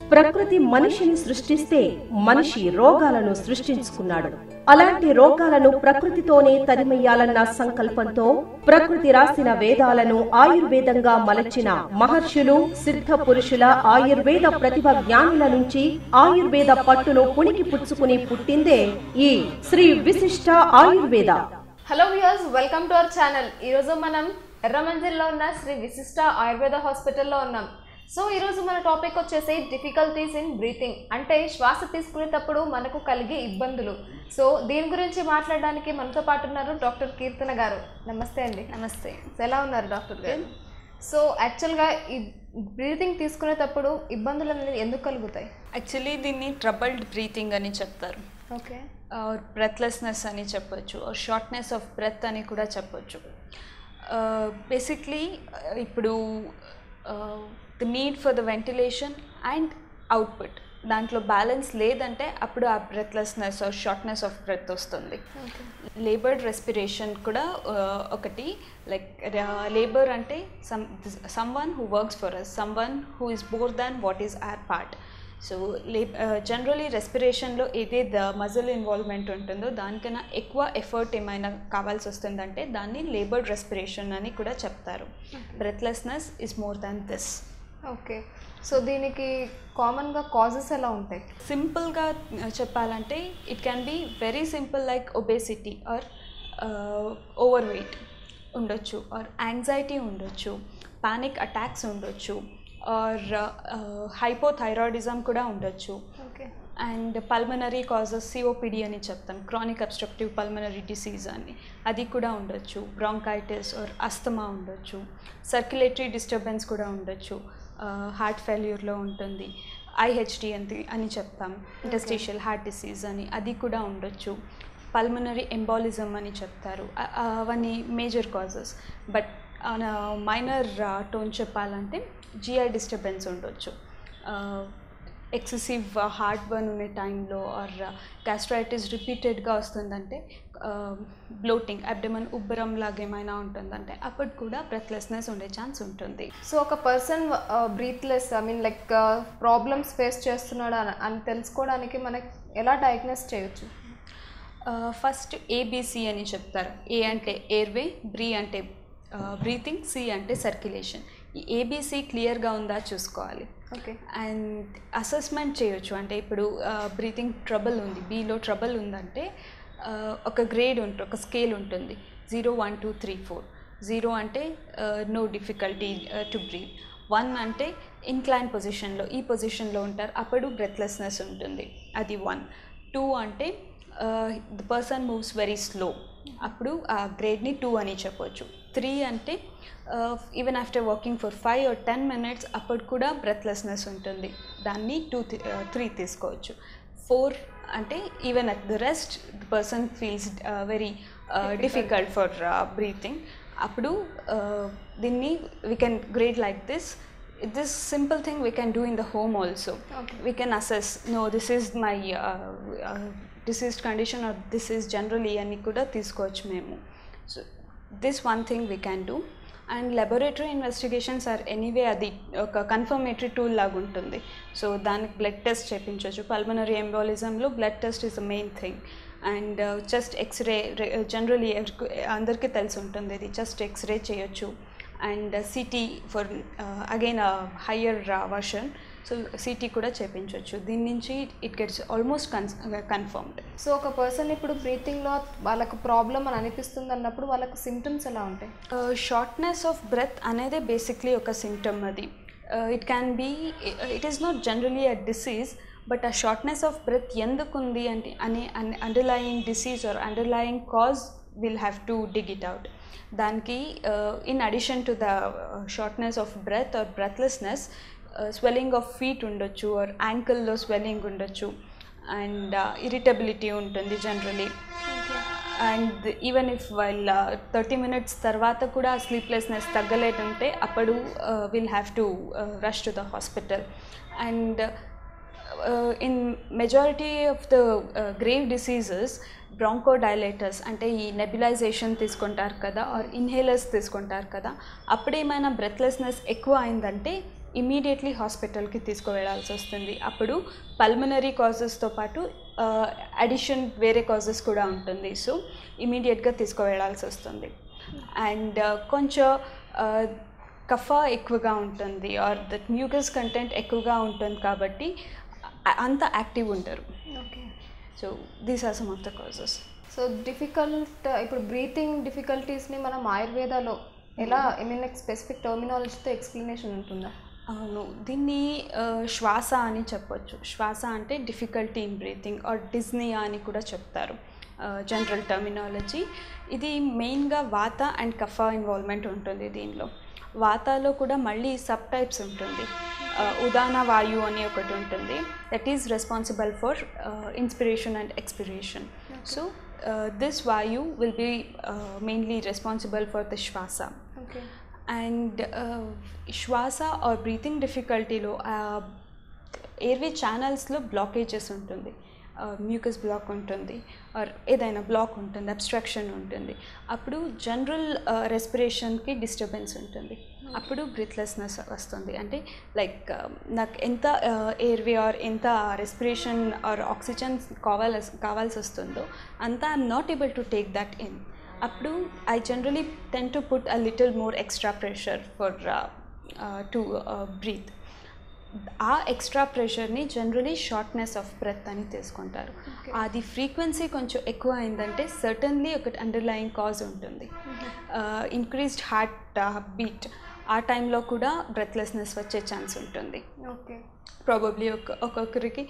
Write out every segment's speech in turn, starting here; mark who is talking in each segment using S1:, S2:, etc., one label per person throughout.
S1: ప్రకృతి మనిషిని సృష్టిస్తే మనిషి రోగాలను సృష్టించుకున్నాడు అలాంటి రోగాలను ప్రకృతితోనే తరిమెయ్యాలన్న సంకల్పంతో ప్రకృతి రాసిన వేదాలను ఆయుర్వేదంగా మలచిన మహర్షులు సిద్ధ పురుషుల ఆయుర్వేద ప్రతిభ జ్ఞానుల నుంచి ఆయుర్వేద పట్టును పుణికి పుచ్చుకుని పుట్టిందే ఈ Shri Vishishta Ayurveda
S2: hello viewers welcome to our channel ఈరోజు మనం ఎర్రమంజిల్లో ఉన్న శ్రీ విశిష్ట ఆయుర్వేద హాస్పిటల్లో ఉన్నాం సో ఈరోజు మన టాపిక్ వచ్చేసి డిఫికల్టీస్ ఇన్ బ్రీతింగ్ అంటే శ్వాస తీసుకునేటప్పుడు మనకు కలిగే ఇబ్బందులు సో దీని గురించి మాట్లాడడానికి మనతో పాటు ఉన్నారు డాక్టర్ కీర్తన గారు నమస్తే అండి
S3: నమస్తే
S2: సో ఎలా ఉన్నారు డాక్టర్ గారు సో యాక్చువల్గా ఈ బ్రీతింగ్ తీసుకునేటప్పుడు ఇబ్బందులు అనేది ఎందుకు కలుగుతాయి
S3: యాక్చువల్లీ దీన్ని ట్రబల్డ్ బ్రీతింగ్ అని చెప్తారు
S2: ఓకే
S3: ఆర్ బ్రెత్లెస్నెస్ అని చెప్పొచ్చు ఆర్ షార్ట్నెస్ ఆఫ్ బ్రెత్ అని కూడా చెప్పొచ్చు బేసిక్లీ ఇప్పుడు the need for the ventilation and output దాంట్లో బ్యాలెన్స్ లేదంటే అప్పుడు ఆ breathlessness or shortness of breath వస్తుంది లేబర్డ్ రెస్పిరేషన్ కూడా uh, ఒకటి లైక్ లేబర్ అంటే some some one who works for us some one who is more than what is or part so లే generally రెస్పిరేషన్లో ఏదైతే మజిల్ ఇన్వాల్వ్మెంట్ ఉంటుందో దానికన్నా ఎక్కువ ఎఫర్ట్ ఏమైనా కావాల్సి వస్తుందంటే దాన్ని లేబర్డ్ రెస్పిరేషన్ అని కూడా చెప్తారు breathlessness is more than this
S2: okay so దీనికి కామన్గా కాజెస్ ఎలా ఉంటాయి
S3: సింపుల్గా చెప్పాలంటే it can be very simple like obesity or overweight ఉండొచ్చు ఆర్ యాంగ్జైటీ ఉండొచ్చు పానిక్ అటాక్స్ ఉండొచ్చు ఆర్ హైపోథైరాయిడిజం కూడా ఉండొచ్చు
S2: okay
S3: and pulmonary causes COPD అని చెప్తాం క్రానిక్ అబ్స్ట్రక్టివ్ పల్మనరీ డిసీజ్ అని అది కూడా ఉండొచ్చు బ్రాంకైటిస్ ఆర్ అస్తమా ఉండొచ్చు సర్క్యులేటరీ డిస్టర్బెన్స్ కూడా ఉండొచ్చు హార్ట్ ఫెయిల్యూర్లో ఉంటుంది ఐహెచ్డి అని అని చెప్తాం ఇంటస్టేషియల్ హార్ట్ డిసీజ్ అని అది కూడా ఉండొచ్చు పల్మనరీ ఎంబాలిజం అని చెప్తారు అ- అవన్నీ major causes but minor tone చెప్పాలంటే జిఐ డిస్టర్బెన్స్ ఉండొచ్చు ఎక్సెసివ్ హార్ట్ బర్న్ ఉండే టైంలో ఆర్ గ్యాస్ట్రైటిస్ రిపీటెడ్గా వస్తుందంటే బ్లోటింగ్ అబ్డమన్ ఉబ్బరం లాగా ఏమైనా ఉంటుందంటే అప్పుడు కూడా బ్రెత్లెస్నెస్ ఉండే ఛాన్స్ ఉంటుంది
S2: సో ఒక person breathless I mean like problems face చేస్తున్నాడు అని అని తెలుసుకోవడానికి మనకి ఎలా డయాగ్నోస్ చేయొచ్చు
S3: ఫస్ట్ ఏబిసి అని చెప్తారు ఏ అంటే ఎయిర్వే బ్రీ అంటే బ్రీతింగ్ సి అంటే సర్క్యులేషన్ ఈ ఏబిసి క్లియర్గా ఉందా చూసుకోవాలి
S2: ఓకే
S3: అండ్ అసెస్మెంట్ చేయొచ్చు అంటే ఇప్పుడు బ్రీతింగ్ ట్రబుల్ ఉంది బీలో ట్రబుల్ ఉందంటే ఆ, ఒక గ్రేడ్ ఉంటుంది ఒక స్కేల్ ఉంటుంది zero one two three four zero అంటే no difficulty to breathe one అంటే ఇన్క్లైన్ పొజిషన్లో ఈ పొజిషన్లో ఉంటారు అప్పుడు బ్రెత్లెస్నెస్ ఉంటుంది అది వన్ టూ అంటే the person moves very slow అప్పుడు ఆ గ్రేడ్ని టూ అని చెప్పొచ్చు త్రీ అంటే even after walking for five or ten minutes అప్పుడు కూడా బ్రెత్లెస్నెస్ ఉంటుంది దాన్ని టూ త్రీ తీసుకోవచ్చు ఫోర్ అంటే even at the rest the person feels very difficult for breathing అప్పుడు uh, దీన్ని we can grade like this this simple thing we can do in the home also
S2: Okay.
S3: we can assess no this is my uh, uh, diseased condition or this is generally అని కూడా తీసుకోవచ్చు మేము so this one thing we can do and laboratory investigations or anyway అది ఒక confirmatory tool లాగా ఉంటుంది so దానికి blood test చేయించవచ్చు పల్మనరీ ఎంబాలిజంలో blood test is the main thing and chest X-ray generally అందరికీ తెలిసి ఉంటుంది ఇది చెస్ట్ ఎక్స్రే చేయొచ్చు and CT for again higher version so CT కూడా చేపించవచ్చు దీని నుంచి it gets almost con confirmed
S2: so ఒక పర్సన్ ఇప్పుడు బ్రీతింగ్లో వాళ్ళకు ప్రాబ్లం అని అనిపిస్తుంది అన్నప్పుడు వాళ్ళకు సిమ్టమ్స్ ఎలా ఉంటాయి
S3: షార్ట్నెస్ ఆఫ్ బ్రెత్ అనేది బేసిక్లీ ఒక సిమ్టమ్ అది it can be it is not generally a disease but ఆ షార్ట్నెస్ ఆఫ్ బ్రెత్ ఎందుకు ఉంది అంటే అనే underlying disease or underlying cause will have to dig it out దానికి in addition to the shortness of breath or breathlessness swelling of feet ఉండొచ్చు or యాంకిల్లో swelling ఉండొచ్చు and irritability ఉంటుంది జనరలీ అండ్ ఈవెన్ ఇఫ్ వాళ్ళ thirty minutes తర్వాత కూడా sleeplessness తగ్గలేదంటే అప్పుడు will have to rush to the hospital and in majority of the grave diseases bronchodilators అంటే ఈ నెబిలైజేషన్ తీసుకుంటారు కదా ఆర్ ఇన్హేలర్స్ తీసుకుంటారు కదా అప్పుడేమైనా బ్రెత్లెస్నెస్ ఎక్కువ అయిందంటే ఇమీడియట్లీ హాస్పిటల్కి తీసుకువెళ్ళాల్సి వస్తుంది అప్పుడు పల్మనరీ కాజెస్తో పాటు అడిషన్ వేరే కాజెస్ కూడా ఉంటుంది సో ఇమీడియట్గా తీసుకువెళ్ళాల్సి వస్తుంది అండ్ కొంచెం కఫ ఎక్కువగా ఉంటుంది ఆర్ దట్ మ్యూకస్ కంటెంట్ ఎక్కువగా ఉంటుంది కాబట్టి అ- అంత యాక్టివ్ ఉంటారు
S2: okay
S3: so these are some of the causes
S2: so difficult ఇప్పుడు బ్రీతింగ్ డిఫికల్టీస్ని మనం ఆయుర్వేదాలో ఎలా ఐ మీన్ లైక్ స్పెసిఫిక్ టర్మినాలజీతో ఎక్స్ప్లెనేషన్ ఉంటుందా
S3: అవును దీన్ని ఆ, శ్వాస అని చెప్పొచ్చు శ్వాస అంటే difficulty in breathing or dyspnoea అని కూడా చెప్తారు జనరల్ టర్మినాలజీ ఇది మెయిన్గా వాత అండ్ కఫ ఇన్వాల్వ్మెంట్ ఉంటుంది దీనిలో వాతాలో కూడా మళ్ళీ సబ్ టైప్స్ ఉంటుంది ఆ, ఉదాన వాయు అని ఒకటి ఉంటుంది that is responsible for inspiration and expiration so this వాయు will be mainly responsible for the శ్వాస
S2: ఓకే
S3: అండ్ శ్వాస ఆర్ బ్రీతింగ్ డిఫికల్టీలో ఎయిర్వే ఛానల్స్లో బ్లాకేజెస్ ఉంటుంది మ్యూకస్ బ్లాక్ ఉంటుంది ఆర్ ఏదైనా బ్లాక్ ఉంటుంది అబ్స్ట్రక్షన్ ఉంటుంది అప్పుడు జనరల్ రెస్పిరేషన్కి డిస్టర్బెన్స్ ఉంటుంది అప్పుడు బ్రీత్లెస్నెస్ వస్తుంది అంటే లైక్ నాకు ఎంత ఎయిర్వే ఆర్ ఎంత రెస్పిరేషన్ ఆర్ ఆక్సిజన్ కావాలి కావాల్సి వస్తుందో అంతా I'm not able to take that in అప్పుడు I generally tend to put a little more extra pressure for to breathe ఆ ఎక్స్ట్రా ప్రెషర్ని జనరలీ షార్ట్నెస్ ఆఫ్ బ్రెత్ అని తీసుకుంటారు అది ఫ్రీక్వెన్సీ కొంచెం ఎక్కువ అయిందంటే సర్టన్లీ ఒకటి అండర్లయింగ్ కాజ్ ఉంటుంది ఇంక్రీజ్డ్ హార్ట్ బీట్ ఆ టైంలో కూడా బ్రెత్లెస్నెస్ వచ్చే ఛాన్స్ ఉంటుంది
S2: ఓకే
S3: ప్రాబబ్లీ ఒక ఒక్కొక్కరికి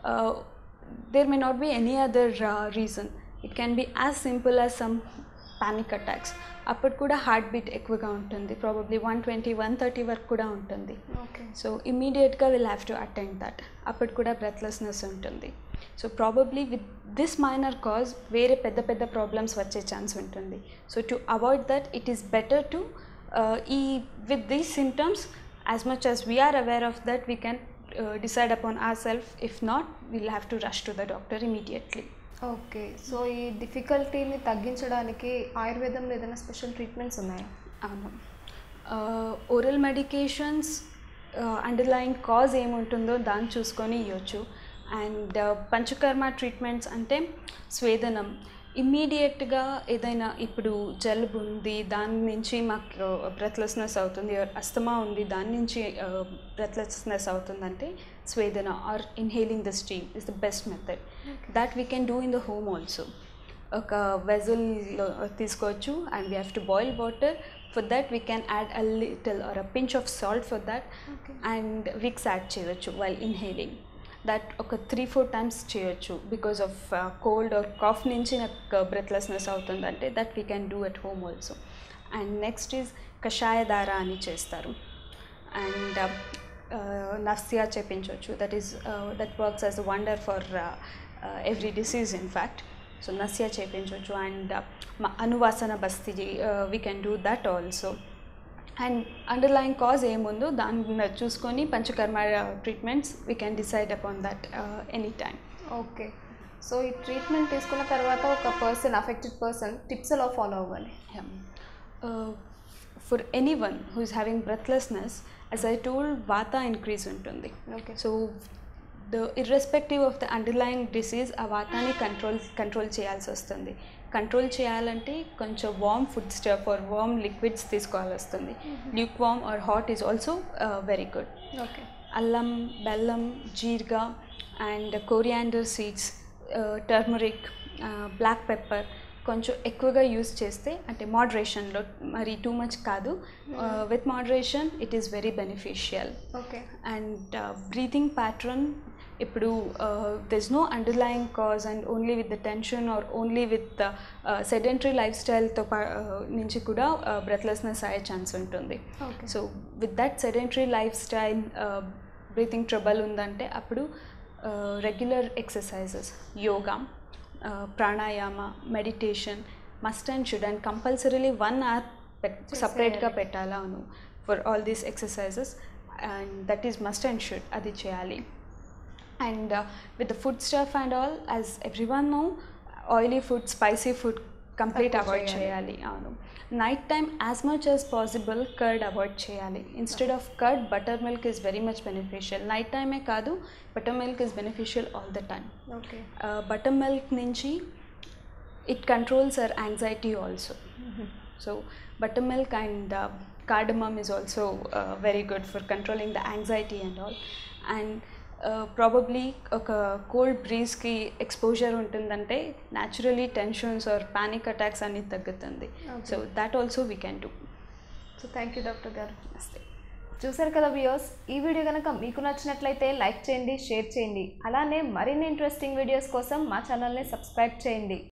S3: there may not be any other reason it can be as simple as some panic attacks అప్పుడు కూడా హార్ట్ బీట్ ఎక్కువగా ఉంటుంది probably one twenty one thirty వరకు కూడా ఉంటుంది
S2: ఓకే
S3: సో ఇమీడియట్గా will have to attend that అప్పుడు కూడా బ్రెత్లెస్నెస్ ఉంటుంది so probably with this minor cause వేరే పెద్ద పెద్ద ప్రాబ్లమ్స్ వచ్చే ఛాన్స్ ఉంటుంది so to avoid that it is better to ఈ with these symptoms as much as we are aware of that we can decide upon our self if not will have to rush to the doctor immediately
S2: okay so ఈ డిఫికల్టీని తగ్గించడానికి ఆయుర్వేదంలో ఏదైనా special treatments ఉన్నాయా
S3: అవును oral medications underline cause ఏముంటుందో దాన్ని చూసుకొని ఇవ్వచ్చు అండ్ పంచకర్మ ట్రీట్మెంట్స్ అంటే స్వేదనం ఇమ్మీడియట్గా ఏదైనా ఇప్పుడు జలుబు ఉంది దాని నుంచి మాకు బ్రెత్లెస్నెస్ అవుతుంది or అస్తమా ఉంది దాని నుంచి బ్రెత్లెస్నెస్ అవుతుందంటే స్వేదన or inhaling the steam is the best method that we can do in the home also ఒక వెజల్లో తీసుకోవచ్చు and we have to boil water for that we can add a little or a pinch of salt for that and Vicks add చేయొచ్చు while inhaling that ఒక three four times చేయొచ్చు because of cold or cough నుంచి నాకు breathlessness అవుతుందంటే that we can do at home also and next is కషాయధార అని చేస్తారు and నస్యా చేపించవచ్చు that is that works as a wonder for every disease in fact so నస్యా చేపించవచ్చు అండ్ అనువాసన బస్తీ we can do that also and underline cause ఏముందో దాన్ని చూసుకొని panchakarma treatments we can decide upon that any time
S2: okay so ఈ treatment తీసుకున్న తర్వాత ఒక పర్సన్ అఫెక్టెడ్ పర్సన్ టిప్స్ ఎలా ఫాలో అవ్వాలి
S3: for any one who is having breathlessness as I told వాత ఇంక్రీజ్ ఉంటుంది
S2: okay
S3: so the irrespective of the underlying disease ఆ వాతాన్ని కంట్రోల్ కంట్రోల్ చేయాల్సి వస్తుంది కంట్రోల్ చేయాలంటే కొంచెం warm food stuff or warm liquids తీసుకోవాల్సి వస్తుంది lukewarm or hot is also very good
S2: okay
S3: అల్లం బెల్లం జీర్గా and coriander seeds turmeric black pepper కొంచెం ఎక్కువగా యూస్ చేస్తే అంటే మోడరేషన్లో మరి టూ మచ్ కాదు with moderation it is very beneficial
S2: okay
S3: and breathing pattern ఇప్పుడు దెస్ no underlying cause and only with the tension or only with sedentary life స్టైల్తో పా నుంచి కూడా బ్రెత్లెస్నెస్ అయ్యే ఛాన్స్ ఉంటుంది
S2: okay
S3: so with that sedentary lifestyle breathing trouble ఉందంటే అప్పుడు regular exercises yoga pranayama meditation must and should and compulsorily one hour పెట్ సపరేట్గా పెట్టాలా అవును for all these exercises and that is must and should అది చేయాలి and with the food stuff and all as every one no oily food spicy food complete
S2: తక్కువ
S3: avoid చేయాలి అవును night time as much as possible curd avoid చేయాలి instead of curd buttermilk is very much beneficial night టైమే కాదు buttermilk is beneficial all the time
S2: okay
S3: buttermilk నుంచి it controls our anxiety also so buttermilk and cardamom is also uh, very good for controlling the anxiety and all and probably ఒక cold బ్రీజ్కి exposure ఉంటుందంటే naturally tensions or panic attacks అనేది తగ్గుతుంది so that also we can do
S2: so thank you doctor గారు చూసారు కదా viewers ఈ video కనుక మీకు నచ్చినట్లయితే లైక్ చేయండి షేర్ చేయండి అలానే మరిన్ని ఇంట్రెస్టింగ్ వీడియోస్ కోసం మా ఛానల్ని సబ్స్క్రైబ్ చేయండి